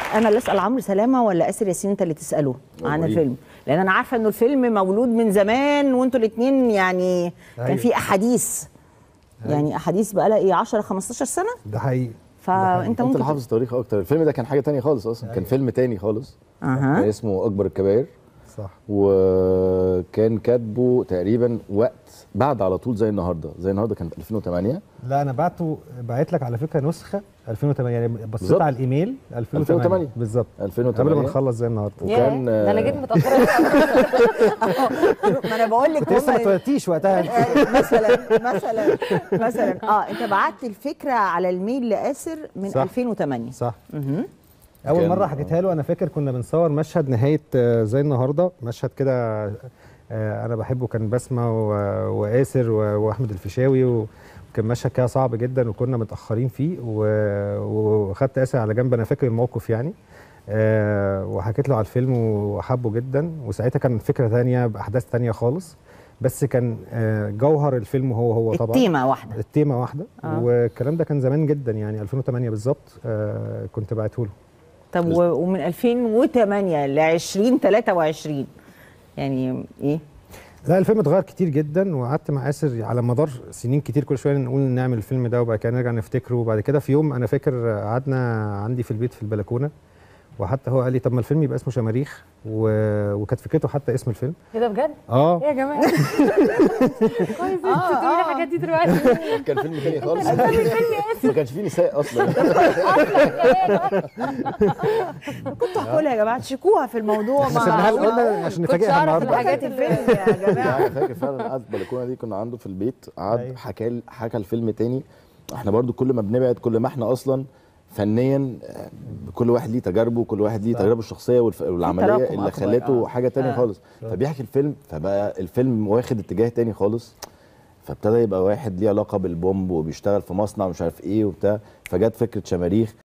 انا اللي اسال عمرو سلامه ولا اسر ياسين انت اللي تساله عن قولي. الفيلم لان انا عارفه انه الفيلم مولود من زمان وانتوا الاثنين يعني كان أيوة. في احاديث يعني احاديث بقى لها ايه 10 15 سنه ده حقيقي فانت انت ممكن اللي حافظ التاريخ اكتر الفيلم ده كان حاجه تانية خالص اصلا كان فيلم تاني خالص أها. كان اسمه اكبر الكبائر صح وكان كاتبه تقريبا وقت بعد على طول زي النهارده زي النهارده كان 2008 لا انا بعته بعت لك على فكره نسخه 2008 يعني بصيت بالظبط. على الايميل 2008 2008. بالظبط 2008 قبل ما نخلص زي النهارده وكان ده انا جيت آه، متاخره ما انا بقول لك كنت لسه ما هم- اتولدتيش وقتها مثلا مثلا مثلا اه انت بعت الفكره على الميل لاسر من صح. 2008 صح مهم. اول كان- مره حكيتها له انا فاكر كنا بنصور مشهد نهايه آه، زي النهارده مشهد كده آه، انا بحبه كان بسمه و- واسر و- واحمد الفيشاوي وكان مشهد كده صعب جدا وكنا متاخرين فيه و- وخدت اسر على جنب انا فاكر الموقف يعني آه، وحكيت له على الفيلم وحبه جدا وساعتها كان فكره تانية باحداث تانية خالص بس كان آه، جوهر الفيلم هو هو طبعا التيمه واحده التيمه واحده آه. والكلام ده كان زمان جدا يعني 2008 بالظبط آه، كنت بعته له طب و- ومن 2008 ل 2023 يعني ايه لا الفيلم اتغير كتير جدا وقعدت مع ياسر على مدار سنين كتير كل شويه نقول نعمل الفيلم ده وبعد كده نرجع نفتكره وبعد كده في يوم انا فاكر قعدنا عندي في البيت في البلكونه وحتى هو قال لي طب ما الفيلم يبقى اسمه شماريخ و... وكانت فكرته حتى اسم الفيلم ايه ده بجد؟ اه ايه يا جماعه؟ كويس انت بتقولي الحاجات دي دلوقتي كان فيلم تاني خالص ما كانش فيه نساء اصلا كنتوا احكوا لها يا جماعه تشكوها في الموضوع احنا سيبناها مع قلنا عشان كنتش نفاجئها أعرف النهارده الحاجات حاجات الفيلم يا جماعه انا فاكر فعلا قعد في البلكونه دي كنا عنده في البيت قعد أيوة. حكى حكى الفيلم تاني احنا برضو كل ما بنبعد كل ما احنا اصلا فنيا آه، كل واحد ليه تجاربه كل واحد ليه صح. تجاربه الشخصيه والف- والعمليه تراكم اللي أكبر، خلته آه. حاجه تانية آه. خالص فبيحكي الفيلم فبقى الفيلم واخد اتجاه تاني خالص فابتدى يبقى واحد ليه علاقه بالبومب وبيشتغل في مصنع مش عارف ايه وبتاع فجت فكره شماريخ